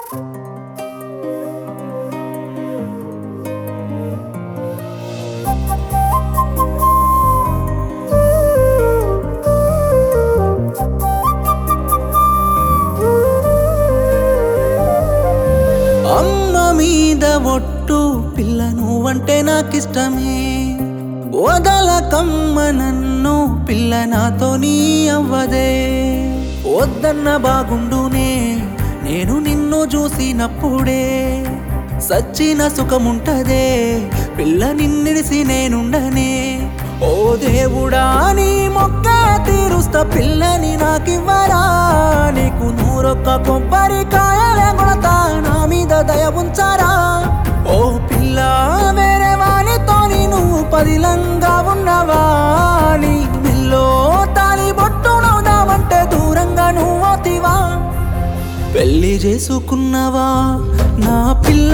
అమ్మ మీద ఒట్టు పిల్ల నువ్వంటే నాకిష్టమే వదలకమ్మ నన్ను పిల్ల నాతో నీ అవ్వదే వద్దన్న బాగుండునే నేను నిన్ను చూసినప్పుడే సచ్చిన సుఖముంటదే పిల్ల నిన్నిడిసి నేనుండనే ఓ దేవుడా నీ మొక్క తీరుస్తా పిల్లని నాకివ్వరా నీకు నూరొక్క కొబ్బరికాయలే కొడతా నా మీద దయ ఉంచారా ఓ పిల్ల వేరే వానితోని నువ్వు పదిలంగా ఉన్నవా నీ మిల్లో తాలి బొట్టు నవ్వుదామంటే దూరంగా నువ్వోతివా పెళ్లి చేసుకున్నవా నా పిల్ల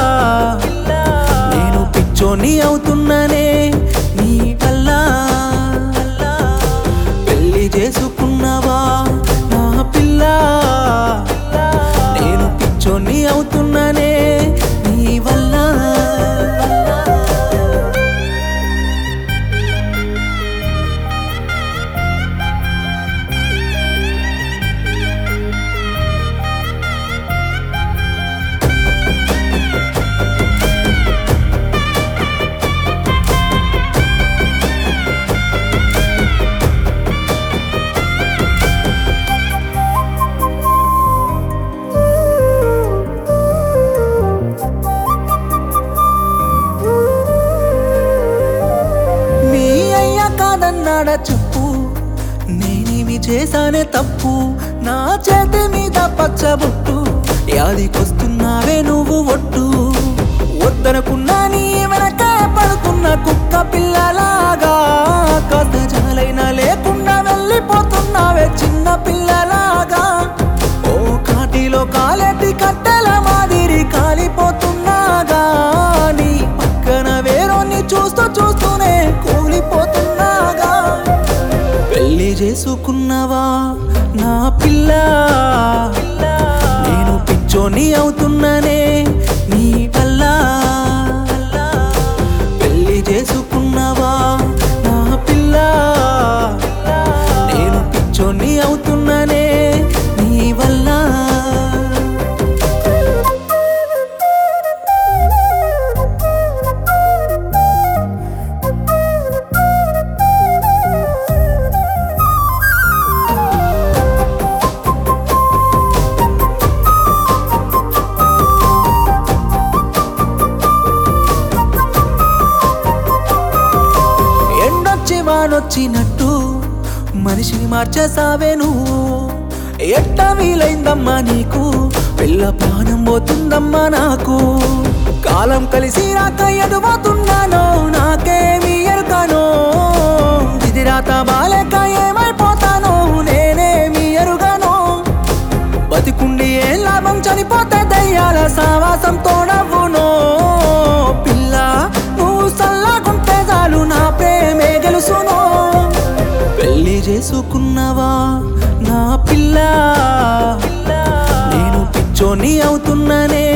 నేను పిచ్చోని అవుతున్ననే నీ వల్ల పెళ్లి చేసుకున్నవా నా పిల్ల నేను పిచ్చోని అవుతున్ననే నీ వల్ల మీ అయ్య కాదన్నాడా చెప్పు నేనేమి చేశానే తప్పు నా చేతి మీద పచ్చబొట్టు యాదికొస్తున్నావే నువ్వు ఒట్టు వద్దనుకున్నా నీ వెనక పడుకున్న కుక్క పిల్లలాగా కాస్త జాలైనా లేకుండా వెళ్ళిపోతున్నావే చిన్న పిల్లలాగా ఓ కాటిలో కాలెట్టి కట్టెల మాదిరి కాలిపోతున్నాగా నీ పక్కన వేరోని చూస్తూ చూస్తూనే కూలిపోతున్నాగా పెళ్లి చేసుకున్నవా నా పిల్ల నేను పిచ్చోని అవుతున్ననే నీ వల్ల పెళ్లి చేసుకున్నవా నా పిల్ల నేను పిచ్చోని అవుతున్ననే నీ వల్ల ఎండొచ్చి వానొచ్చినట్టు మనిషిని మార్చేసావే నువ్వు ఎట్ట వీలైందమ్మా నీకు పిల్ల ప్రాణం పోతుందమ్మా నాకు కాలం కలిసి రాక ఎదుగుతున్నానో నాకేమి ఎరుకనో ఇది రాత బాలేక ఏమైపోతానో నేనేమి ఎరుగనో బతికుండి ఏం లాభం చనిపోతే దయ్యాల సావాసంతో నవ్వునో పిల్ల నువ్వు సల్లాకుంటే చాలు నా ప్రేమే గెలుసునో పెళ్లి చేసుకున్నవా నా పిల్ల నేను పిచ్చోని అవుతున్ననే